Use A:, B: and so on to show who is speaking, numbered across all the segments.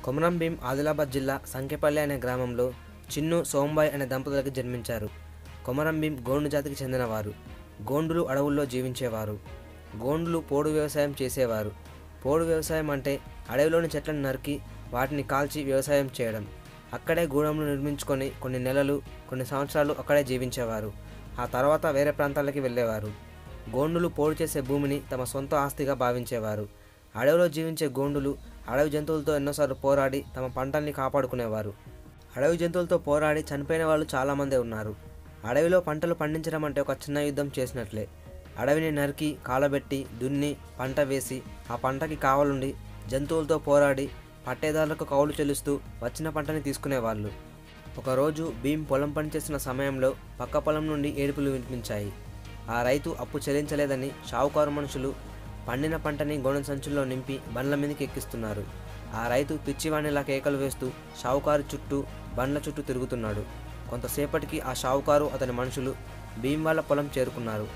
A: కొమరం భీం ఆదిలాబాద్ జిల్లా సంకెపల్లి అనే గ్రామంలో చిన్ను సోంబాయ్ అనే దంపతులకు జన్మించారు కొమరం భీం గోండు జాతికి చెందినవారు గోండులు అడవుల్లో జీవించేవారు గోండులు పోడు వ్యవసాయం చేసేవారు పోడు వ్యవసాయం అంటే అడవిలోని చెట్లను నరికి వాటిని కాల్చి వ్యవసాయం చేయడం అక్కడే గూడెంలు నిర్మించుకొని కొన్ని నెలలు కొన్ని సంవత్సరాలు అక్కడే జీవించేవారు ఆ తర్వాత వేరే ప్రాంతాలకి వెళ్ళేవారు గోండులు పోడు చేసే భూమిని తమ సొంత ఆస్తిగా భావించేవారు అడవిలో జీవించే గోండులు అడవి జంతువులతో ఎన్నోసార్లు పోరాడి తమ పంటల్ని కాపాడుకునేవారు అడవి జంతువులతో పోరాడి చనిపోయిన వాళ్ళు చాలామందే ఉన్నారు అడవిలో పంటలు పండించడం అంటే ఒక చిన్న యుద్ధం చేసినట్లే అడవిని నరికి కాలబెట్టి దున్ని పంట వేసి ఆ పంటకి కావాలుండి జంతువులతో పోరాడి పట్టేదారులకు కౌలు చెల్లిస్తూ వచ్చిన పంటని తీసుకునేవాళ్ళు ఒకరోజు భీమ్ పొలం పనిచేస్తున్న సమయంలో పక్క పొలం నుండి ఏడుపులు వినిపించాయి ఆ రైతు అప్పు చెల్లించలేదని షావుకారు మనుషులు పండిన పంటని గోనె సంచుల్లో నింపి బండ్ల మీదకి ఎక్కిస్తున్నారు ఆ రైతు పిచ్చివాణిలా కేకలు వేస్తూ షావుకారు చుట్టూ బండ్ల చుట్టూ తిరుగుతున్నాడు కొంతసేపటికి ఆ షావుకారు అతని మనుషులు భీమ్ వాళ్ళ పొలం చేరుకున్నారు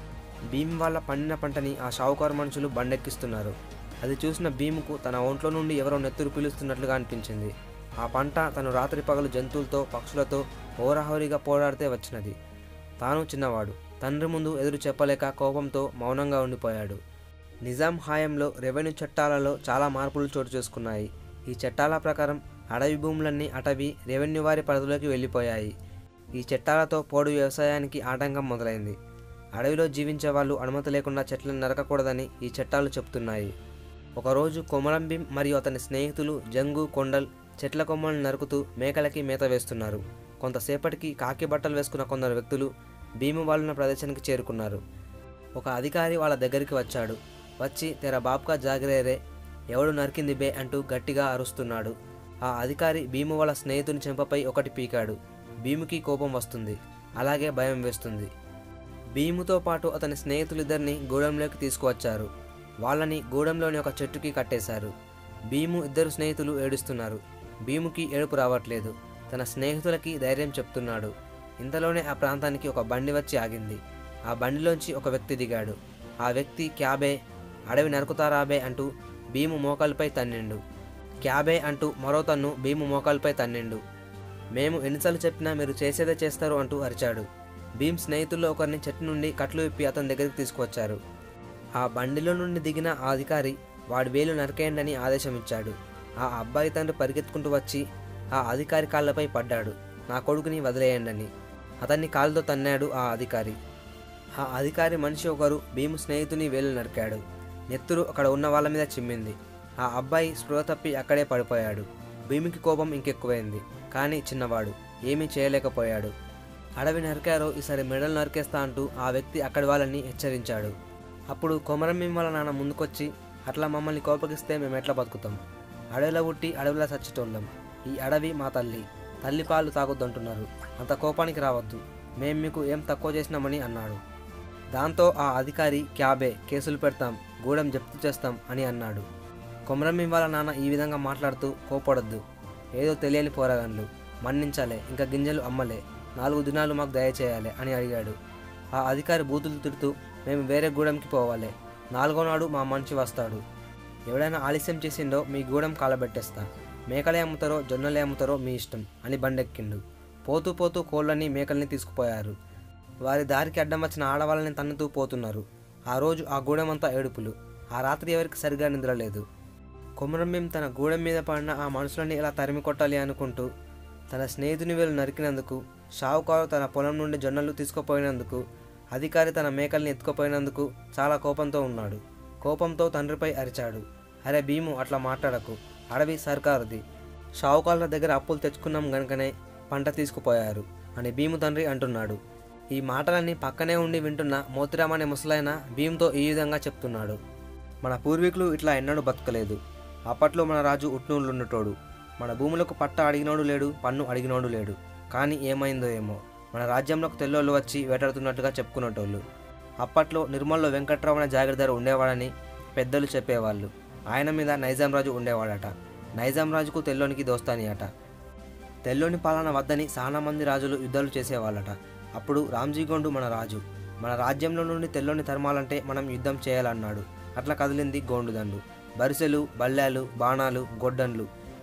A: భీమ్ వాళ్ళ పండిన పంటని ఆ షావుకారు మనుషులు బండెక్కిస్తున్నారు అది చూసిన భీముకు తన ఒంట్లో నుండి ఎవరో నెత్తురు పీలుస్తున్నట్లుగా అనిపించింది ఆ పంట తను రాత్రి పగలు జంతువులతో పక్షులతో హోరాహోరీగా పోరాడితే వచ్చినది తాను చిన్నవాడు తండ్రి ముందు ఎదురు చెప్పలేక కోపంతో మౌనంగా ఉండిపోయాడు నిజాం హాయంలో రెవెన్యూ చట్టాలలో చాలా మార్పులు చోటు చేసుకున్నాయి ఈ చట్టాల ప్రకారం అడవి భూములన్నీ అటవీ రెవెన్యూ వారి పరిధిలోకి వెళ్ళిపోయాయి ఈ చట్టాలతో పోడు వ్యవసాయానికి ఆటంకం మొదలైంది అడవిలో జీవించే వాళ్ళు అనుమతి లేకుండా చెట్లను నరకకూడదని ఈ చట్టాలు చెప్తున్నాయి ఒకరోజు కొమరం భీం మరియు అతని స్నేహితులు జంగు కొండల్ చెట్ల కొమ్మలను నరుకుతూ మేకలకి మేత వేస్తున్నారు కొంతసేపటికి కాకి బట్టలు వేసుకున్న కొందరు వ్యక్తులు భీము వాళ్ళున్న ప్రదేశానికి చేరుకున్నారు ఒక అధికారి వాళ్ళ దగ్గరికి వచ్చాడు వచ్చి తెర బాబ్కా జాగిరేరే ఎవడు నరికింది బే అంటూ గట్టిగా అరుస్తున్నాడు ఆ అధికారి భీము వాళ్ళ స్నేహితుని చెంపపై ఒకటి పీకాడు భీముకి కోపం వస్తుంది అలాగే భయం వేస్తుంది భీముతో పాటు అతని స్నేహితులిద్దరిని గూడెంలోకి తీసుకువచ్చారు వాళ్ళని గూడెంలోని ఒక చెట్టుకి కట్టేశారు భీము ఇద్దరు స్నేహితులు ఏడుస్తున్నారు భీముకి ఏడుపు రావట్లేదు తన స్నేహితులకి ధైర్యం చెప్తున్నాడు ఇంతలోనే ఆ ప్రాంతానికి ఒక బండి వచ్చి ఆగింది ఆ బండిలోంచి ఒక వ్యక్తి దిగాడు ఆ వ్యక్తి క్యాబే అడవి నరుకుతారాబే అంటూ భీము మోకాలపై తన్నిండు క్యాబే అంటూ మరో తన్ను భీము మోకాలపై తన్నిండు మేము ఎన్నిసార్లు చెప్పినా మీరు చేసేదే చేస్తారు అంటూ అరిచాడు భీమ్ స్నేహితుల్లో ఒకరిని చెట్టు నుండి కట్లు విప్పి అతని దగ్గరికి తీసుకువచ్చారు ఆ బండిలో నుండి దిగిన ఆ అధికారి వాడి వేలు నరికేయండి ఆదేశం ఇచ్చాడు ఆ అబ్బాయి తండ్రి పరిగెత్తుకుంటూ వచ్చి ఆ అధికారి కాళ్ళపై పడ్డాడు నా కొడుకుని వదిలేయండి అతన్ని కాలుతో తన్నాడు ఆ అధికారి ఆ అధికారి మనిషి ఒకరు భీము స్నేహితుని వేలు నరికాడు నెత్తురు అక్కడ ఉన్న వాళ్ళ మీద చిమ్మింది ఆ అబ్బాయి స్పృహ తప్పి అక్కడే పడిపోయాడు భీముకి కోపం ఇంకెక్కువైంది కానీ చిన్నవాడు ఏమీ చేయలేకపోయాడు అడవి నరికారో ఈసారి మెడలు నరికేస్తా అంటూ ఆ వ్యక్తి అక్కడి వాళ్ళని హెచ్చరించాడు అప్పుడు కొమరం భీం వాళ్ళ నాన్న ముందుకొచ్చి అట్లా మమ్మల్ని కోపగిస్తే మేము ఎట్లా బతుకుతాం అడవిలో పుట్టి అడవిలో చచ్చిటోళ్ళం ఈ అడవి మా తల్లి తల్లి పాలు తాగొద్దంటున్నారు అంత కోపానికి రావద్దు మేం మీకు ఏం తక్కువ చేసినామని అన్నాడు దాంతో ఆ అధికారి క్యాబే కేసులు పెడతాం గూడెం జప్తు చేస్తాం అని అన్నాడు కొమరం భీం వాళ్ళ నాన్న ఈ విధంగా మాట్లాడుతూ కోపడొద్దు ఏదో తెలియని పోరగాన్లు మన్నించాలే ఇంకా గింజలు అమ్మలే నాలుగు దినాలు మాకు దయచేయాలి అని అడిగాడు ఆ అధికారి బూతులు తిడుతూ మేము వేరే గూడెంకి పోవాలి నాలుగో నాడు మా మనిషి వస్తాడు ఎవడైనా ఆలస్యం చేసిండో మీ గూడెం కాలబెట్టేస్తా మేకలే అమ్ముతారో జొన్నలే అమ్ముతారో మీ ఇష్టం అని బండెక్కిండు పోతూ పోతూ కోళ్ళని మేకల్ని తీసుకుపోయారు వారి దారికి అడ్డం వచ్చిన ఆడవాళ్ళని తన్నుతూ పోతున్నారు ఆ రోజు ఆ గూడెం అంతా ఏడుపులు ఆ రాత్రి ఎవరికి సరిగా నిద్రలేదు కొమరంభీం తన గూడెం మీద పడిన ఆ మనుషులని ఎలా తరిమి కొట్టాలి అనుకుంటూ తన స్నేహితుని వేలు నరికినందుకు షావుకారు తన పొలం నుండి జొన్నలు తీసుకుపోయినందుకు అధికారి తన మేకల్ని ఎత్తుకుపోయినందుకు చాలా కోపంతో ఉన్నాడు కోపంతో తండ్రిపై అరిచాడు అరే భీము అట్లా మాట్లాడకు అడవి సర్కారుది షావుకారుల దగ్గర అప్పులు తెచ్చుకున్నాం గనుకనే పంట తీసుకుపోయారు అని భీము తండ్రి అంటున్నాడు ఈ మాటలన్నీ పక్కనే ఉండి వింటున్న మోతిరామ్ అనే ముసలాయన భీముతో ఈ విధంగా చెప్తున్నాడు మన పూర్వీకులు ఇట్లా ఎన్నడూ బతకలేదు అప్పట్లో మన రాజు ఉట్నూళ్ళుండటోడు మన భూములకు పట్ట అడిగినోడు లేడు పన్ను అడిగినోడు లేడు కానీ ఏమైందో ఏమో మన రాజ్యంలోకి తెల్లోళ్ళు వచ్చి వేటాడుతున్నట్టుగా చెప్పుకునేటోళ్ళు అప్పట్లో నిర్మల్లో వెంకట్రావు అనే జాగిరిదారు ఉండేవాడని పెద్దలు చెప్పేవాళ్ళు ఆయన మీద నైజాం రాజు ఉండేవాడట నైజాం రాజుకు తెల్లోనికి దోస్తాని అట తెల్లోని పాలన వద్దని చాలా మంది రాజులు యుద్ధాలు చేసేవాళ్ళట అప్పుడు రామ్జీగొండు మన రాజు మన రాజ్యంలో నుండి తెల్లోని తరమాలంటే మనం యుద్ధం చేయాలన్నాడు అట్లా కదిలింది గోండుదండు బరిసెలు బల్లాలు బాణాలు గొడ్డన్లు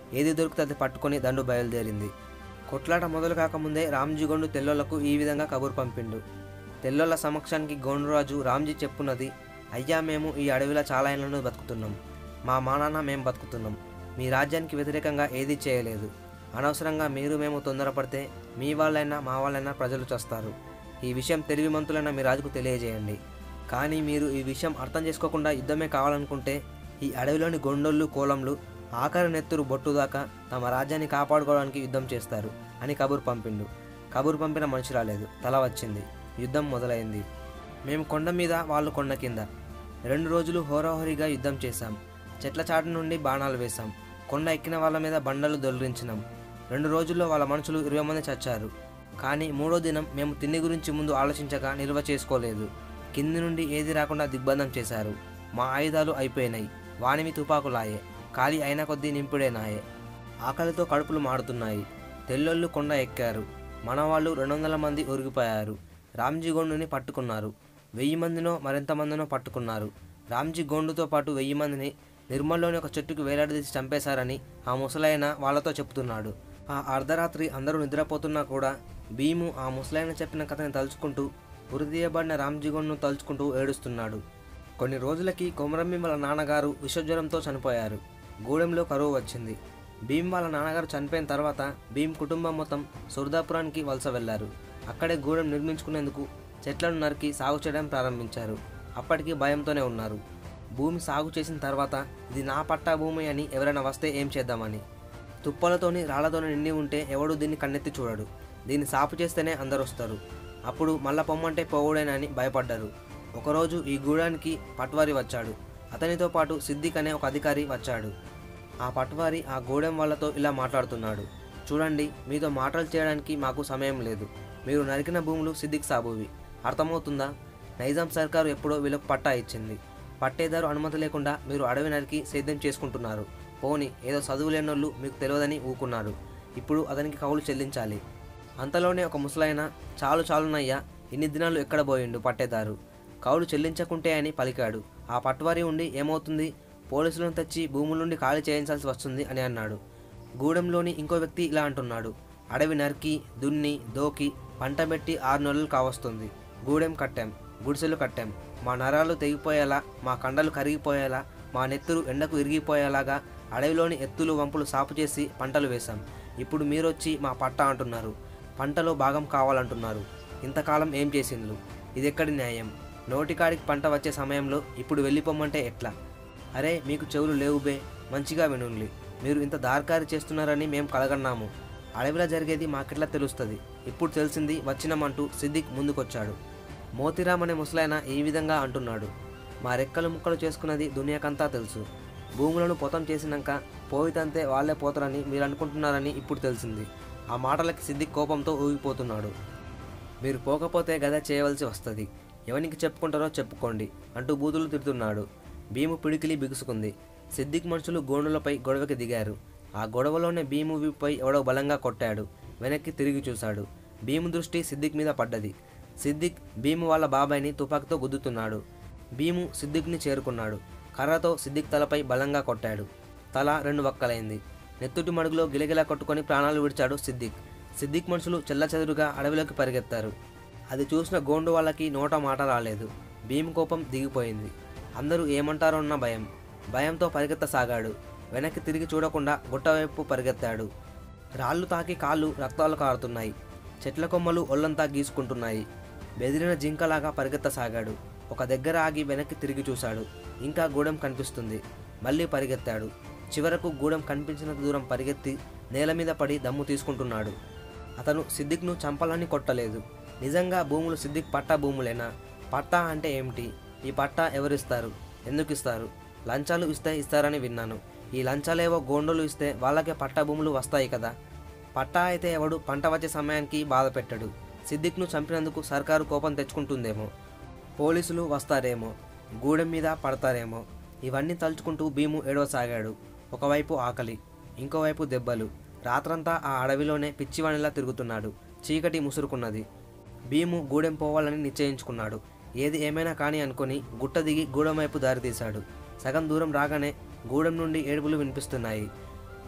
A: ఏది దొరికితే అది పట్టుకొని దండు బయలుదేరింది కొట్లాట మొదలు కాకముందే రామ్జీ గొండు తెల్లోళ్లకు ఈ విధంగా కబురు పంపిండు తెల్లోళ్ళ సమక్షానికి గోండురాజు రామ్జీ చెప్పున్నది అయ్యా మేము ఈ అడవిలో చాలా ఏళ్ళను బతుకుతున్నాం మా మానాన్న మేము బతుకుతున్నాం మీ రాజ్యానికి వ్యతిరేకంగా ఏదీ చేయలేదు అనవసరంగా మీరు మేము తొందరపడితే మీ వాళ్ళైనా మా వాళ్ళైనా ప్రజలు చేస్తారు ఈ విషయం తెలివిమంతులైన మీ రాజుకు తెలియజేయండి కానీ మీరు ఈ విషయం అర్థం చేసుకోకుండా యుద్ధమే కావాలనుకుంటే ఈ అడవిలోని గొండోళ్ళు కోలంలు ఆఖరి నెత్తురు బొట్టు దాకా తమ రాజ్యాన్ని కాపాడుకోవడానికి యుద్ధం చేస్తారు అని కబురు పంపిండు కబురు పంపిన మనిషి రాలేదు తల వచ్చింది యుద్ధం మొదలైంది మేము కొండ మీద వాళ్ళు కొండ కింద రెండు రోజులు హోరాహోరీగా యుద్ధం చేశాం చెట్ల చాటు నుండి బాణాలు వేశాం కొండ ఎక్కిన వాళ్ళ మీద బండలు దొల్లించినాం రెండు రోజుల్లో వాళ్ళ మనుషులు ఇరవై మంది చచ్చారు కానీ మూడో దినం మేము తిండి గురించి ముందు ఆలోచించక నిల్వ చేసుకోలేదు కింది నుండి ఏది రాకుండా దిగ్బంధం చేశారు మా ఆయుధాలు అయిపోయినాయి వానివి తుపాకులాయే ఖాళీ అయిన కొద్దీ నింపుడేనాయే ఆకలితో కడుపులు మాడుతున్నాయి తెల్లొళ్ళు కొండ ఎక్కారు మనవాళ్ళు రెండు వందల మంది ఒరిగిపోయారు రామ్జీ గోండుని పట్టుకున్నారు వెయ్యి మందినో మరింత మందినో పట్టుకున్నారు రామ్జీ గోండుతో పాటు వెయ్యి మందిని నిర్మల్లోని ఒక చెట్టుకు వేలాడదీసి చంపేశారని ఆ ముసలాయన వాళ్ళతో చెప్తున్నాడు ఆ అర్ధరాత్రి అందరూ నిద్రపోతున్నా కూడా భీము ఆ ముసలాయన చెప్పిన కథని తలుచుకుంటూ ఉరిదీయబడిన రామ్జీగొండ్ను తలుచుకుంటూ ఏడుస్తున్నాడు కొన్ని రోజులకి కొమరమ్మి వాళ్ళ నాన్నగారు విషజ్వరంతో చనిపోయారు గూడెంలో కరువు వచ్చింది భీమ్ వాళ్ళ నాన్నగారు చనిపోయిన తర్వాత భీమ్ కుటుంబం మొత్తం సుర్దాపురానికి వలస వెళ్లారు అక్కడే గూడెం నిర్మించుకునేందుకు చెట్లను నరికి సాగు చేయడం ప్రారంభించారు అప్పటికి భయంతోనే ఉన్నారు భూమి సాగు చేసిన తర్వాత ఇది నా పట్టా భూమి అని ఎవరైనా వస్తే ఏం చేద్దామని తుప్పలతోని రాళ్లతోని నిండి ఉంటే ఎవడు దీన్ని కన్నెత్తి చూడడు దీన్ని సాపు చేస్తేనే అందరు వస్తారు అప్పుడు మళ్ళా పొమ్మంటే పోవుడేనని భయపడ్డారు ఒకరోజు ఈ గూడానికి పట్వారి వచ్చాడు అతనితో పాటు సిద్దిక్ అనే ఒక అధికారి వచ్చాడు ఆ పట్వారి ఆ గూడెం వాళ్ళతో ఇలా మాట్లాడుతున్నాడు చూడండి మీతో మాటలు చేయడానికి మాకు సమయం లేదు మీరు నరికిన భూములు సిద్దిక్ సాబువి అర్థమవుతుందా నైజాం సర్కారు ఎప్పుడో వీళ్ళకు పట్టా ఇచ్చింది పట్టేదారు అనుమతి లేకుండా మీరు అడవి నరికి సేద్యం చేసుకుంటున్నారు పోని ఏదో చదువు లేనోళ్ళు మీకు తెలియదని ఊకున్నారు ఇప్పుడు అతనికి కవులు చెల్లించాలి అంతలోనే ఒక ముసలాయన చాలు చాలునయ్యా ఇన్ని దినాలు ఎక్కడ పోయిండు పట్టేదారు కౌలు చెల్లించకుంటే అని పలికాడు ఆ పట్వారి ఉండి ఏమవుతుంది పోలీసులను తెచ్చి భూముల నుండి ఖాళీ చేయించాల్సి వస్తుంది అని అన్నాడు గూడెంలోని ఇంకో వ్యక్తి ఇలా అంటున్నాడు అడవి నరికి దున్ని దోకి పంట పెట్టి ఆరు నెలలు కావస్తుంది గూడెం కట్టాం గుడిసెలు కట్టాం మా నరాలు తెగిపోయేలా మా కండలు కరిగిపోయేలా మా నెత్తురు ఎండకు ఇరిగిపోయేలాగా అడవిలోని ఎత్తులు వంపులు సాపు చేసి పంటలు వేశాం ఇప్పుడు మీరొచ్చి మా పట్ట అంటున్నారు పంటలో భాగం కావాలంటున్నారు ఇంతకాలం ఏం చేసిండ్రు ఇదెక్కడి న్యాయం నోటికాడికి పంట వచ్చే సమయంలో ఇప్పుడు వెళ్ళిపోమంటే ఎట్లా అరే మీకు చెవులు లేవు బే మంచిగా వినుండి మీరు ఇంత దార్కారి చేస్తున్నారని మేము కలగన్నాము అడవిలో జరిగేది మాకెట్లా తెలుస్తుంది ఇప్పుడు తెలిసింది వచ్చినామంటూ సిద్దిక్ ముందుకొచ్చాడు మోతిరామ్ అనే ముసలాయన ఈ విధంగా అంటున్నాడు మా రెక్కలు ముక్కలు చేసుకున్నది దునియాకంతా తెలుసు భూములను పొతం చేసినాక పోయితంతే వాళ్ళే పోతారని మీరు అనుకుంటున్నారని ఇప్పుడు తెలిసింది ఆ మాటలకి సిద్దిక్ కోపంతో ఊగిపోతున్నాడు మీరు పోకపోతే గద చేయవలసి వస్తుంది ఎవనికి చెప్పుకుంటారో చెప్పుకోండి అంటూ బూతులు తిడుతున్నాడు భీము పిడికిలి బిగుసుకుంది సిద్దిక్ మనుషులు గోండులపై గొడవకి దిగారు ఆ గొడవలోనే భీము వీపుపై ఎవడో బలంగా కొట్టాడు వెనక్కి తిరిగి చూశాడు భీము దృష్టి సిద్దిక్ మీద పడ్డది సిద్దిక్ భీము వాళ్ళ బాబాయ్ని తుపాకీతో గుద్దుతున్నాడు భీము సిద్దిక్ని చేరుకున్నాడు కర్రతో సిద్దిక్ తలపై బలంగా కొట్టాడు తల రెండు వక్కలైంది నెత్తుటి మడుగులో గిలగిలా కొట్టుకొని ప్రాణాలు విడిచాడు సిద్దిక్ సిద్దిక్ మనుషులు చెల్లచెదురుగా అడవిలోకి పరిగెత్తారు అది చూసిన గోండు వాళ్ళకి నోట మాట రాలేదు భీమ్ కోపం దిగిపోయింది అందరూ ఏమంటారో అన్న భయం భయంతో పరిగెత్తసాగాడు వెనక్కి తిరిగి చూడకుండా గుట్ట వైపు పరిగెత్తాడు రాళ్ళు తాకి కాళ్ళు రక్తాలు కారుతున్నాయి చెట్ల కొమ్మలు ఒళ్ళంతా గీసుకుంటున్నాయి బెదిరిన జింకలాగా పరిగెత్తసాగాడు ఒక దగ్గర ఆగి వెనక్కి తిరిగి చూశాడు ఇంకా గూడెం కనిపిస్తుంది మళ్ళీ పరిగెత్తాడు చివరకు గూడెం కనిపించినంత దూరం పరిగెత్తి నేల మీద పడి దమ్ము తీసుకుంటున్నాడు అతను సిద్దిక్ను చంపాలని కొట్టలేదు నిజంగా భూములు సిద్దిక్ పట్టా భూములేనా పట్టా అంటే ఏమిటి ఈ పట్టా ఎవరిస్తారు ఎందుకు ఇస్తారు లంచాలు ఇస్తే ఇస్తారని విన్నాను ఈ లంచాలేవో గోండులు ఇస్తే వాళ్ళకే పట్టా భూములు వస్తాయి కదా పట్టా అయితే ఎవడు పంట వచ్చే సమయానికి బాధ పెట్టడు సిద్దిక్ను చంపినందుకు సర్కారు కోపం తెచ్చుకుంటుందేమో పోలీసులు వస్తారేమో గూడెం మీద పడతారేమో ఇవన్నీ తలుచుకుంటూ భీము ఏడవసాగాడు ఒకవైపు ఆకలి ఇంకోవైపు దెబ్బలు రాత్రంతా ఆ అడవిలోనే పిచ్చివాణిలా తిరుగుతున్నాడు చీకటి ముసురుకున్నది భీము గూడెం పోవాలని నిశ్చయించుకున్నాడు ఏది ఏమైనా కానీ అనుకొని గుట్ట దిగి గూడెం వైపు దారితీశాడు సగం దూరం రాగానే గూడెం నుండి ఏడుపులు వినిపిస్తున్నాయి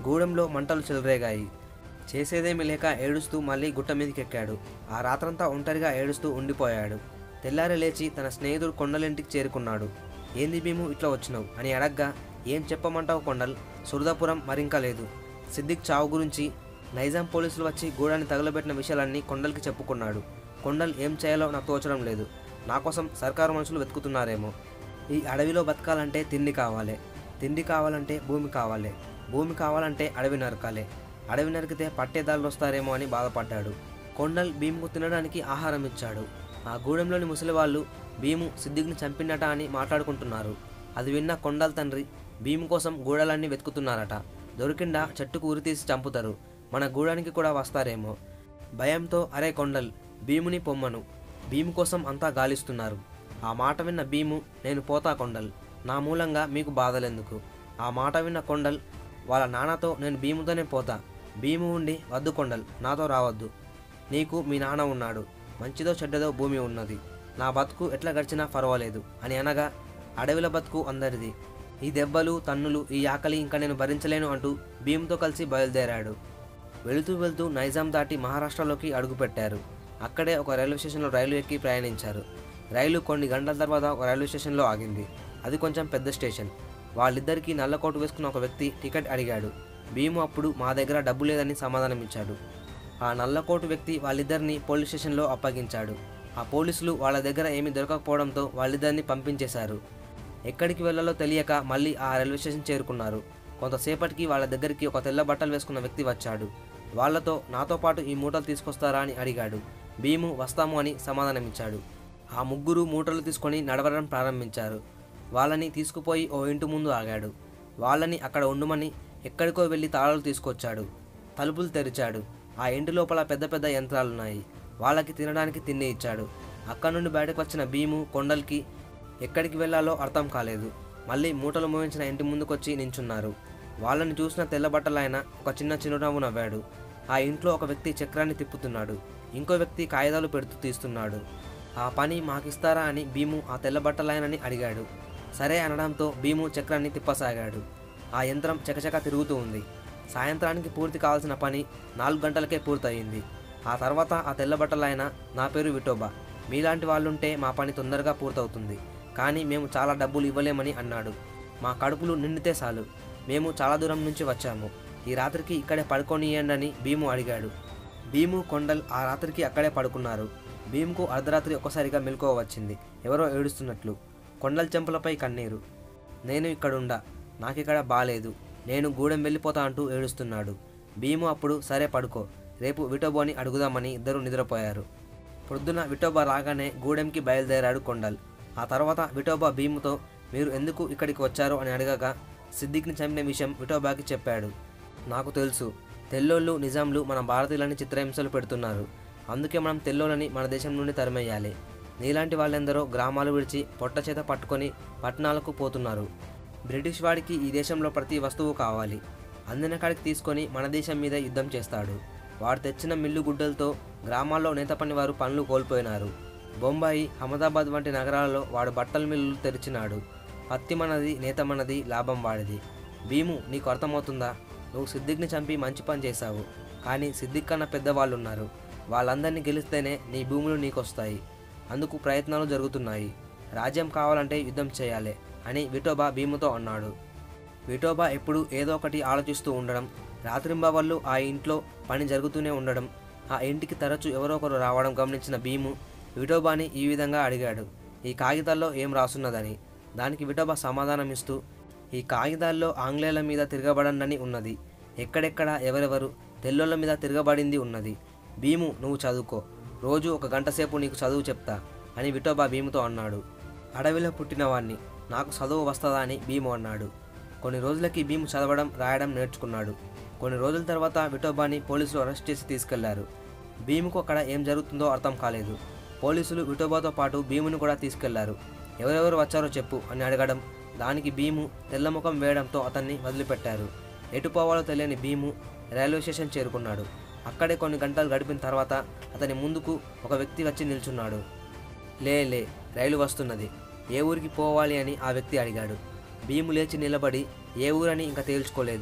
A: గూడెంలో మంటలు చెలరేగాయి చేసేదేమీ లేక ఏడుస్తూ మళ్ళీ గుట్ట మీదకి ఎక్కాడు ఆ రాత్రంతా ఒంటరిగా ఏడుస్తూ ఉండిపోయాడు తెల్లారి లేచి తన స్నేహితుడు కొండలింటికి చేరుకున్నాడు ఏంది భీము ఇట్లా వచ్చినావు అని అడగ్గా ఏం చెప్పమంటావు కొండల్ సురదాపురం మరింకా లేదు సిద్దిక్ చావు గురించి నైజాం పోలీసులు వచ్చి గూడాన్ని తగలబెట్టిన విషయాలన్నీ కొండల్కి చెప్పుకున్నాడు కొండల్ ఏం చేయాలో నాకు తోచడం లేదు నా కోసం సర్కారు మనుషులు వెతుకుతున్నారేమో ఈ అడవిలో బతకాలంటే తిండి కావాలి తిండి కావాలంటే భూమి కావాలి భూమి కావాలంటే అడవి నరకాలి అడవి నరికితే పట్టేదారులు వస్తారేమో అని బాధపడ్డాడు కొండల్ భీముకు తినడానికి ఆహారం ఇచ్చాడు ఆ గూడెంలోని ముసలివాళ్ళు భీము సిద్దిగ్ని చంపినట అని మాట్లాడుకుంటున్నారు అది విన్న కొండల్ తండ్రి భీము కోసం గూడలన్నీ వెతుకుతున్నారట దొరికిండా చెట్టుకు ఉరితీసి చంపుతారు మన గూడానికి కూడా వస్తారేమో భయంతో అరే కొండల్ భీముని పొమ్మను భీము కోసం అంతా గాలిస్తున్నారు ఆ మాట విన్న భీము నేను పోతా కొండల్ నా మూలంగా మీకు బాధలెందుకు ఆ మాట విన్న కొండల్ వాళ్ళ నాన్నతో నేను భీముతోనే పోతా భీము ఉండి వద్దు కొండల్ నాతో రావద్దు నీకు మీ నాన్న ఉన్నాడు మంచిదో చెడ్డదో భూమి ఉన్నది నా బతుకు ఎట్లా గడిచినా పర్వాలేదు అని అనగా అడవిల బతుకు అందరిది ఈ దెబ్బలు తన్నులు ఈ ఆకలి ఇంకా నేను భరించలేను అంటూ భీముతో కలిసి బయలుదేరాడు వెళుతూ వెళ్తూ నైజాం దాటి మహారాష్ట్రలోకి అడుగుపెట్టారు అక్కడే ఒక రైల్వే స్టేషన్లో రైలు ఎక్కి ప్రయాణించారు రైలు కొన్ని గంటల తర్వాత ఒక రైల్వే స్టేషన్లో ఆగింది అది కొంచెం పెద్ద స్టేషన్ వాళ్ళిద్దరికీ నల్లకోటు వేసుకున్న ఒక వ్యక్తి టికెట్ అడిగాడు భీము అప్పుడు మా దగ్గర డబ్బు లేదని సమాధానం ఇచ్చాడు ఆ నల్లకోటు వ్యక్తి వాళ్ళిద్దరిని పోలీస్ స్టేషన్లో అప్పగించాడు ఆ పోలీసులు వాళ్ళ దగ్గర ఏమీ దొరకకపోవడంతో వాళ్ళిద్దరిని పంపించేశారు ఎక్కడికి వెళ్ళాలో తెలియక మళ్ళీ ఆ రైల్వే స్టేషన్ చేరుకున్నారు కొంతసేపటికి వాళ్ళ దగ్గరికి ఒక తెల్ల బట్టలు వేసుకున్న వ్యక్తి వచ్చాడు వాళ్ళతో నాతో పాటు ఈ మూటలు తీసుకొస్తారా అని అడిగాడు భీము వస్తాము అని సమాధానమిచ్చాడు ఆ ముగ్గురు మూటలు తీసుకొని నడవడం ప్రారంభించారు వాళ్ళని తీసుకుపోయి ఓ ఇంటి ముందు ఆగాడు వాళ్ళని అక్కడ ఉండమని ఎక్కడికో వెళ్ళి తాళాలు తీసుకొచ్చాడు తలుపులు తెరిచాడు ఆ ఇంటి లోపల పెద్ద పెద్ద యంత్రాలున్నాయి వాళ్ళకి తినడానికి తిండి ఇచ్చాడు అక్కడి నుండి బయటకు వచ్చిన భీము కొండల్కి ఎక్కడికి వెళ్ళాలో అర్థం కాలేదు మళ్ళీ మూటలు మోయించిన ఇంటి ముందుకొచ్చి నించున్నారు వాళ్ళని చూసిన తెల్లబట్టలైన ఒక చిన్న చిరునవ్వు నవ్వాడు ఆ ఇంట్లో ఒక వ్యక్తి చక్రాన్ని తిప్పుతున్నాడు ఇంకో వ్యక్తి కాగితాలు పెడుతూ తీస్తున్నాడు ఆ పని మాకిస్తారా అని భీము ఆ తెల్లబట్టలైనని అడిగాడు సరే అనడంతో భీము చక్రాన్ని తిప్పసాగాడు ఆ యంత్రం చకచక తిరుగుతూ ఉంది సాయంత్రానికి పూర్తి కావాల్సిన పని నాలుగు గంటలకే పూర్తయింది ఆ తర్వాత ఆ తెల్లబట్టలైన నా పేరు విఠోబా మీలాంటి వాళ్ళుంటే మా పని తొందరగా పూర్తవుతుంది కానీ మేము చాలా డబ్బులు ఇవ్వలేమని అన్నాడు మా కడుపులు నిండితే చాలు మేము చాలా దూరం నుంచి వచ్చాము ఈ రాత్రికి ఇక్కడే పడుకోనియండి అని భీము అడిగాడు భీము కొండల్ ఆ రాత్రికి అక్కడే పడుకున్నారు భీముకు అర్ధరాత్రి ఒక్కసారిగా మెలకువ వచ్చింది ఎవరో ఏడుస్తున్నట్లు కొండల చెంపలపై కన్నీరు నేను ఇక్కడుండా నాకిక్కడ బాలేదు నేను గూడెం వెళ్ళిపోతా అంటూ ఏడుస్తున్నాడు భీము అప్పుడు సరే పడుకో రేపు విటోబోని అడుగుదామని ఇద్దరు నిద్రపోయారు పొద్దున విఠోబా రాగానే గూడెంకి బయలుదేరాడు కొండల్ ఆ తర్వాత విఠోబా భీముతో మీరు ఎందుకు ఇక్కడికి వచ్చారు అని అడగగా సిద్దిక్ని చంపిన విషయం విఠోబాకి చెప్పాడు నాకు తెలుసు తెల్లోళ్ళు నిజాంలు మన భారతీయులని చిత్రహింసలు పెడుతున్నారు అందుకే మనం తెల్లోళ్ళని మన దేశం నుండి తరిమేయాలి నీలాంటి వాళ్ళెందరో గ్రామాలు విడిచి పొట్ట చేత పట్టుకొని పట్టణాలకు పోతున్నారు బ్రిటిష్ వాడికి ఈ దేశంలో ప్రతి వస్తువు కావాలి అందిన కాడికి తీసుకొని మన దేశం మీద యుద్ధం చేస్తాడు వాడు తెచ్చిన మిల్లు గుడ్డలతో గ్రామాల్లో నేత పని వారు పనులు కోల్పోయినారు బొంబాయి అహ్మదాబాద్ వంటి నగరాలలో వాడు బట్టల మిల్లులు తెరిచినాడు పత్తి మనది నేత మనది లాభం వాడిది భీము నీకు అర్థమవుతుందా నువ్వు సిద్దిక్ని చంపి మంచి పని చేశావు కానీ సిద్దిక్ కన్నా పెద్దవాళ్ళు ఉన్నారు వాళ్ళందరినీ గెలిస్తేనే నీ భూములు నీకొస్తాయి అందుకు ప్రయత్నాలు జరుగుతున్నాయి రాజ్యం కావాలంటే యుద్ధం చేయాలి అని విఠోబా భీముతో అన్నాడు విఠోబా ఎప్పుడు ఏదో ఒకటి ఆలోచిస్తూ ఉండడం రాత్రింబవళ్ళు ఆ ఇంట్లో పని జరుగుతూనే ఉండడం ఆ ఇంటికి తరచూ ఎవరో ఒకరు రావడం గమనించిన భీము విఠోబాని ఈ విధంగా అడిగాడు ఈ కాగితాల్లో ఏం రాసున్నదని దానికి విఠోబా సమాధానం ఇస్తూ ఈ కాగితాల్లో ఆంగ్లేయుల మీద తిరగబడండి ఉన్నది ఎక్కడెక్కడ ఎవరెవరు తెల్లోళ్ళ మీద తిరగబడింది ఉన్నది భీము నువ్వు చదువుకో రోజు ఒక గంట సేపు నీకు చదువు చెప్తా అని విఠోబా భీముతో అన్నాడు అడవిలో పుట్టినవాణ్ణి నాకు చదువు వస్తుందా అని భీము అన్నాడు కొన్ని రోజులకి భీము చదవడం రాయడం నేర్చుకున్నాడు కొన్ని రోజుల తర్వాత విఠోబాని పోలీసులు అరెస్ట్ చేసి తీసుకెళ్లారు భీముకు అక్కడ ఏం జరుగుతుందో అర్థం కాలేదు పోలీసులు విఠోబాతో పాటు భీముని కూడా తీసుకెళ్లారు ఎవరెవరు వచ్చారో చెప్పు అని అడగడం దానికి భీము తెల్లముఖం వేయడంతో అతన్ని వదిలిపెట్టారు ఎటు పోవాలో తెలియని భీము రైల్వే స్టేషన్ చేరుకున్నాడు అక్కడే కొన్ని గంటలు గడిపిన తర్వాత అతని ముందుకు ఒక వ్యక్తి వచ్చి నిల్చున్నాడు లే లే రైలు వస్తున్నది ఏ ఊరికి పోవాలి అని ఆ వ్యక్తి అడిగాడు భీము లేచి నిలబడి ఏ ఊరని ఇంకా తేల్చుకోలేదు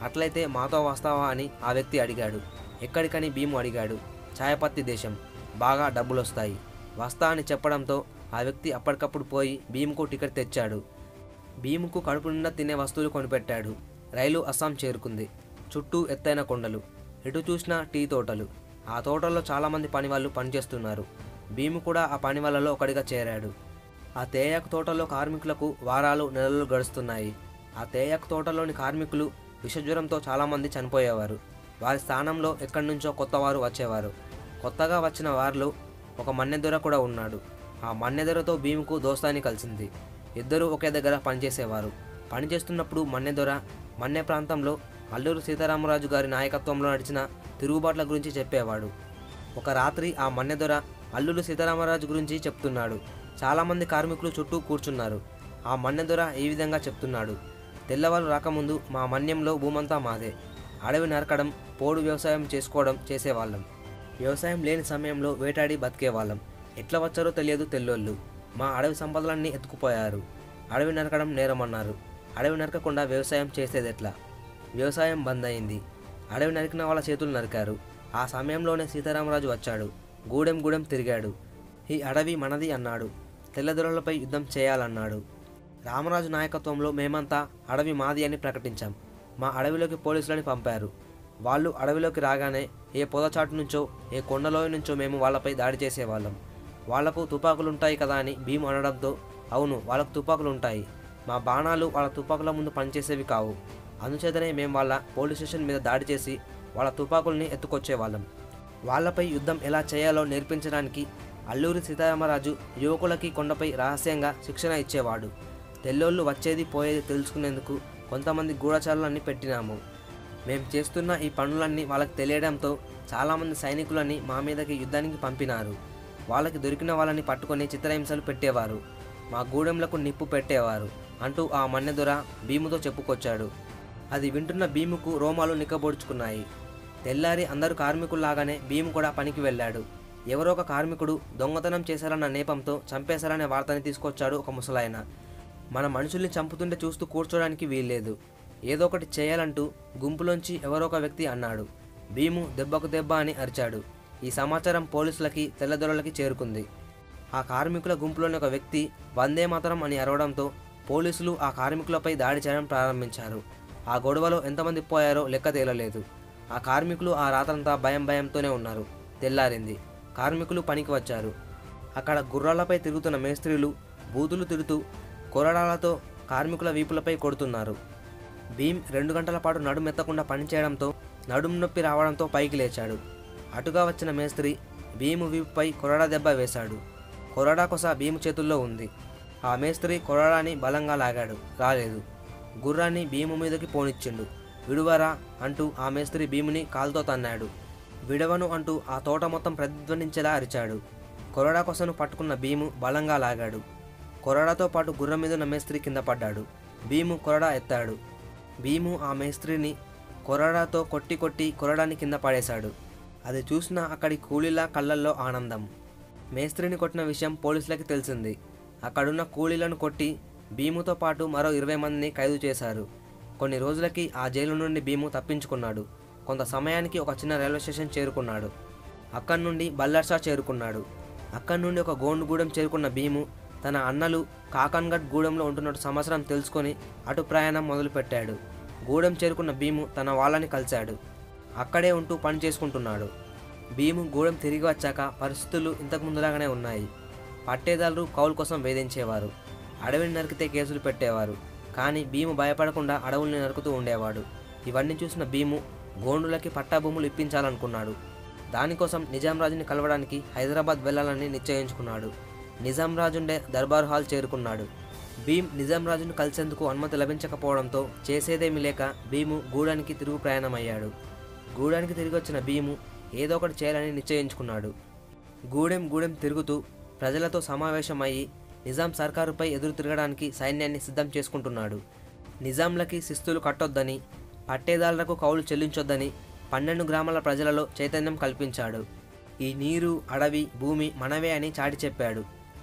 A: అట్లయితే మాతో వస్తావా అని ఆ వ్యక్తి అడిగాడు ఎక్కడికని భీము అడిగాడు ఛాయపత్తి దేశం బాగా డబ్బులొస్తాయి వస్తా అని చెప్పడంతో ఆ వ్యక్తి అప్పటికప్పుడు పోయి భీముకు టికెట్ తెచ్చాడు భీముకు కడుపు నిండా తినే వస్తువులు కొనిపెట్టాడు రైలు అస్సాం చేరుకుంది చుట్టూ ఎత్తైన కొండలు ఎటు చూసినా టీ తోటలు ఆ తోటల్లో చాలామంది పనివాళ్ళు పనిచేస్తున్నారు భీము కూడా ఆ పని వాళ్ళలో ఒకడిగా చేరాడు ఆ తేయాకు తోటలో కార్మికులకు వారాలు నెలలు గడుస్తున్నాయి ఆ తేయాకు తోటలోని కార్మికులు విషజ్వరంతో చాలామంది చనిపోయేవారు వారి స్థానంలో ఎక్కడి నుంచో కొత్తవారు వచ్చేవారు కొత్తగా వచ్చిన వారిలో ఒక మన్నెదొర కూడా ఉన్నాడు ఆ మన్నెదొరతో భీముకు దోస్తాని కలిసింది ఇద్దరూ ఒకే దగ్గర పనిచేసేవారు పనిచేస్తున్నప్పుడు మన్నెదొర మన్నె ప్రాంతంలో అల్లూరు సీతారామరాజు గారి నాయకత్వంలో నడిచిన తిరుగుబాట్ల గురించి చెప్పేవాడు ఒక రాత్రి ఆ మన్నెదొర అల్లుడు సీతారామరాజు గురించి చెప్తున్నాడు చాలామంది కార్మికులు చుట్టూ కూర్చున్నారు ఆ మన్నెదొర ఈ విధంగా చెప్తున్నాడు తెల్లవారు రాకముందు మా మన్యంలో భూమంతా మాదే అడవి నరకడం పోడు వ్యవసాయం చేసుకోవడం చేసేవాళ్ళం వ్యవసాయం లేని సమయంలో వేటాడి బతికేవాళ్ళం ఎట్లా వచ్చారో తెలియదు తెల్లోళ్ళు మా అడవి సంపదలన్నీ ఎత్తుకుపోయారు అడవి నరకడం నేరమన్నారు అడవి నరకకుండా వ్యవసాయం చేసేది ఎట్లా వ్యవసాయం బంద్ అయింది అడవి నరికిన వాళ్ళ చేతులు నరికారు ఆ సమయంలోనే సీతారామరాజు వచ్చాడు గూడెం గూడెం తిరిగాడు ఈ అడవి మనది అన్నాడు తెల్లదొరలపై యుద్ధం చేయాలన్నాడు రామరాజు నాయకత్వంలో మేమంతా అడవి మాది అని ప్రకటించాం మా అడవిలోకి పోలీసులని పంపారు వాళ్ళు అడవిలోకి రాగానే ఏ పొదచాటు నుంచో ఏ కొండలో నుంచో మేము వాళ్ళపై దాడి చేసేవాళ్ళం వాళ్లకు తుపాకులుంటాయి కదా అని భీమ్ అనడంతో అవును వాళ్ళకు తుపాకులుంటాయి మా బాణాలు వాళ్ళ తుపాకుల ముందు పనిచేసేవి కావు అందుచేతనే మేము వాళ్ళ పోలీస్ స్టేషన్ మీద దాడి చేసి వాళ్ళ తుపాకుల్ని ఎత్తుకొచ్చేవాళ్ళం వాళ్ళపై యుద్ధం ఎలా చేయాలో నేర్పించడానికి అల్లూరి సీతారామరాజు యువకులకి కొండపై రహస్యంగా శిక్షణ ఇచ్చేవాడు తెల్లోళ్ళు వచ్చేది పోయేది తెలుసుకునేందుకు కొంతమంది గూఢచారులన్నీ పెట్టినాము మేము చేస్తున్న ఈ పనులన్నీ వాళ్ళకి తెలియడంతో చాలామంది సైనికులని మా మీదకి యుద్ధానికి పంపినారు వాళ్ళకి దొరికిన వాళ్ళని పట్టుకొని చిత్రహింసలు పెట్టేవారు మా గూడెంలకు నిప్పు పెట్టేవారు అంటూ ఆ మన్నెదొర భీముతో చెప్పుకొచ్చాడు అది వింటున్న భీముకు రోమాలు నిక్కబొడుచుకున్నాయి తెల్లారి అందరూ కార్మికుల్లాగానే భీము కూడా పనికి వెళ్ళాడు ఎవరో ఒక కార్మికుడు దొంగతనం చేశారన్న నేపంతో చంపేశారనే వార్తని తీసుకొచ్చాడు ఒక ముసలాయన మన మనుషుల్ని చంపుతుంటే చూస్తూ కూర్చోడానికి వీల్లేదు ఏదో ఒకటి చేయాలంటూ గుంపులోంచి ఎవరో ఒక వ్యక్తి అన్నాడు భీము దెబ్బకు దెబ్బ అని అరిచాడు ఈ సమాచారం పోలీసులకి తెల్లదొరలకి చేరుకుంది ఆ కార్మికుల గుంపులోని ఒక వ్యక్తి వందే మాతరం అని అరవడంతో పోలీసులు ఆ కార్మికులపై దాడి చేయడం ప్రారంభించారు ఆ గొడవలో ఎంతమంది పోయారో లెక్క తేలలేదు ఆ కార్మికులు ఆ రాత్రంతా భయం భయంతోనే ఉన్నారు తెల్లారింది కార్మికులు పనికి వచ్చారు అక్కడ గుర్రాలపై తిరుగుతున్న మేస్త్రీలు బూతులు తిడుతూ కొరడాలతో కార్మికుల వీపులపై కొడుతున్నారు భీమ్ రెండు గంటల పాటు నడుమెత్తకుండా పనిచేయడంతో నడుము నొప్పి రావడంతో పైకి లేచాడు అటుగా వచ్చిన మేస్త్రి భీము వీపుపై కొరడా దెబ్బ వేశాడు కొరడా కొస భీము చేతుల్లో ఉంది ఆ మేస్త్రి కొరడాని బలంగా లాగాడు రాలేదు గుర్రాన్ని భీము మీదకి పోనిచ్చిండు విడువరా అంటూ ఆ మేస్త్రి భీముని కాలుతో తన్నాడు విడవను అంటూ ఆ తోట మొత్తం ప్రతిధ్వనించేలా అరిచాడు కొరడా కొసను పట్టుకున్న భీము బలంగా లాగాడు కొరడాతో పాటు గుర్రం మీద ఉన్న మేస్త్రి కింద పడ్డాడు భీము కొరడా ఎత్తాడు భీము ఆ మేస్త్రిని కొరడాతో కొట్టి కొట్టి కొరడాని కింద పడేశాడు అది చూసిన అక్కడి కూలీల కళ్ళల్లో ఆనందం మేస్త్రిని కొట్టిన విషయం పోలీసులకి తెలిసింది అక్కడున్న కూలీలను కొట్టి భీముతో పాటు మరో ఇరవై మందిని ఖైదు చేశారు కొన్ని రోజులకి ఆ జైలు నుండి భీము తప్పించుకున్నాడు కొంత సమయానికి ఒక చిన్న రైల్వే స్టేషన్ చేరుకున్నాడు అక్కడి నుండి బల్లర్షా చేరుకున్నాడు అక్కడి నుండి ఒక గోండుగూడెం చేరుకున్న భీము తన అన్నలు కాకన్గఢ్ గూడెంలో ఉంటున్నట్టు సంవత్సరం తెలుసుకొని అటు ప్రయాణం మొదలుపెట్టాడు గూడెం చేరుకున్న భీము తన వాళ్ళని కలిశాడు అక్కడే ఉంటూ పని చేసుకుంటున్నాడు భీము గూడెం తిరిగి వచ్చాక పరిస్థితులు ఇంతకు ముందులాగానే ఉన్నాయి పట్టేదారులు కౌలు కోసం వేధించేవారు అడవిని నరికితే కేసులు పెట్టేవారు కానీ భీము భయపడకుండా అడవుల్ని నరుకుతూ ఉండేవాడు ఇవన్నీ చూసిన భీము గోండులకి పట్టాభూములు ఇప్పించాలనుకున్నాడు దానికోసం నిజాం రాజుని కలవడానికి హైదరాబాద్ వెళ్ళాలని నిశ్చయించుకున్నాడు నిజాం రాజుండే దర్బార్ హాల్ చేరుకున్నాడు భీమ్ నిజాం రాజును కలిసేందుకు అనుమతి లభించకపోవడంతో చేసేదేమీ లేక భీము గూడానికి తిరుగు ప్రయాణమయ్యాడు గూడానికి తిరిగి వచ్చిన భీము ఏదో ఒకటి చేయాలని నిశ్చయించుకున్నాడు గూడెం గూడెం తిరుగుతూ ప్రజలతో సమావేశమయ్యి నిజాం సర్కారుపై ఎదురు తిరగడానికి సైన్యాన్ని సిద్ధం చేసుకుంటున్నాడు నిజాంలకి శిస్తులు కట్టొద్దని పట్టేదారులకు కౌలు చెల్లించొద్దని పన్నెండు గ్రామాల ప్రజలలో చైతన్యం కల్పించాడు ఈ నీరు అడవి భూమి మనవే అని చాటి చెప్పాడు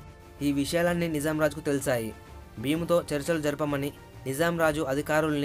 A: ఈ విషయాలన్నీ నిజాం రాజుకు తెలిసాయి భీముతో చర్చలు జరపమని నిజాం రాజు అధికారుల్ని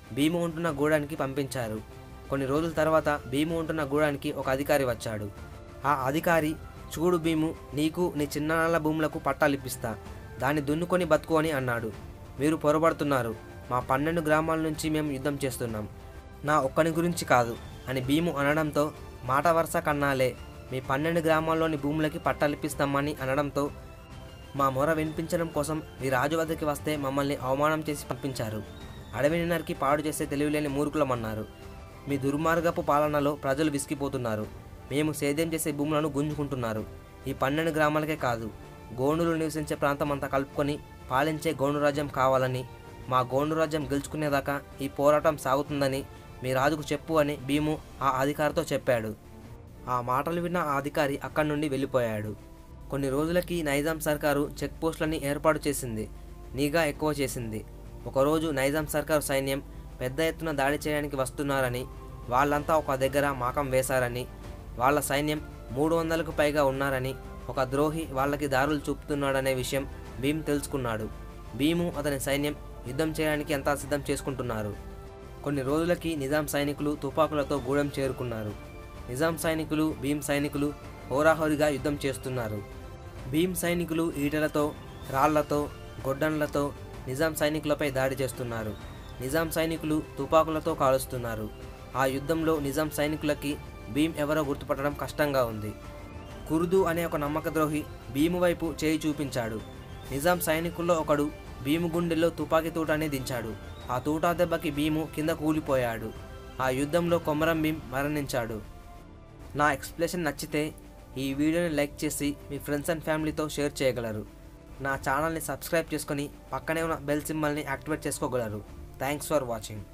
A: భీము ఉంటున్న గూడానికి పంపించారు కొన్ని రోజుల తర్వాత భీము ఉంటున్న గూడానికి ఒక అధికారి వచ్చాడు ఆ అధికారి చూడు భీము నీకు నీ చిన్నాన్నల భూములకు పట్టాలిప్పిస్తా దాన్ని దున్నుకొని బతుకు అని అన్నాడు మీరు పొరబడుతున్నారు మా పన్నెండు గ్రామాల నుంచి మేము యుద్ధం చేస్తున్నాం నా ఒక్కని గురించి కాదు అని భీము అనడంతో మాట వరుస కన్నాలే మీ పన్నెండు గ్రామాల్లోని భూములకి పట్టాలిప్పిస్తామని అనడంతో మా మొర వినిపించడం కోసం మీ రాజు వద్దకి వస్తే మమ్మల్ని అవమానం చేసి పంపించారు అడవిని నరికి పాడు చేసే తెలివిలేని మూర్ఖులమన్నారు మీ దుర్మార్గపు పాలనలో ప్రజలు విసిగిపోతున్నారు మేము సేద్యం చేసే భూములను గుంజుకుంటున్నారు ఈ పన్నెండు గ్రామాలకే కాదు గోండులు నివసించే ప్రాంతం అంతా కలుపుకొని పాలించే గోండు రాజ్యం కావాలని మా గోండు రాజ్యం గెలుచుకునేదాకా ఈ పోరాటం సాగుతుందని మీ రాజుకు చెప్పు అని భీము ఆ అధికారితో చెప్పాడు ఆ మాటలు విన్న ఆ అధికారి అక్కడి నుండి వెళ్ళిపోయాడు కొన్ని రోజులకి నైజాం సర్కారు చెక్ పోస్టులని ఏర్పాటు చేసింది నిఘా ఎక్కువ చేసింది ఒకరోజు నైజాం సర్కారు సైన్యం పెద్ద ఎత్తున దాడి చేయడానికి వస్తున్నారని వాళ్ళంతా ఒక దగ్గర మాకం వేశారని వాళ్ళ సైన్యం మూడు వందలకు పైగా ఉన్నారని ఒక ద్రోహి వాళ్ళకి దారులు చూపుతున్నాడనే విషయం భీమ్ తెలుసుకున్నాడు భీము అతని సైన్యం యుద్ధం చేయడానికి అంతా సిద్ధం చేసుకుంటున్నారు కొన్ని రోజులకి నిజాం సైనికులు తుపాకులతో గూడెం చేరుకున్నారు నిజాం సైనికులు భీమ్ సైనికులు హోరాహోరీగా యుద్ధం చేస్తున్నారు భీమ్ సైనికులు ఈటలతో రాళ్లతో గొడ్డన్లతో నిజాం సైనికులపై దాడి చేస్తున్నారు నిజాం సైనికులు తుపాకులతో కాలుస్తున్నారు ఆ యుద్ధంలో నిజాం సైనికులకి భీమ్ ఎవరో గుర్తుపట్టడం కష్టంగా ఉంది కుర్దు అనే ఒక నమ్మకద్రోహి భీము వైపు చేయి చూపించాడు నిజాం సైనికుల్లో ఒకడు భీము గుండెల్లో తుపాకీ తూటాన్ని దించాడు ఆ తూటా దెబ్బకి భీము కింద కూలిపోయాడు ఆ యుద్ధంలో కొమరం భీం మరణించాడు నా ఎక్స్ప్లెనేషన్ నచ్చితే ఈ వీడియోని లైక్ చేసి మీ ఫ్రెండ్స్ అండ్ ఫ్యామిలీతో షేర్ చేయగలరు నా ఛానల్ని సబ్స్క్రైబ్ చేసుకొని పక్కనే ఉన్న బెల్ సింబల్ని యాక్టివేట్ చేసుకోగలరు థ్యాంక్స్ ఫర్ వాచింగ్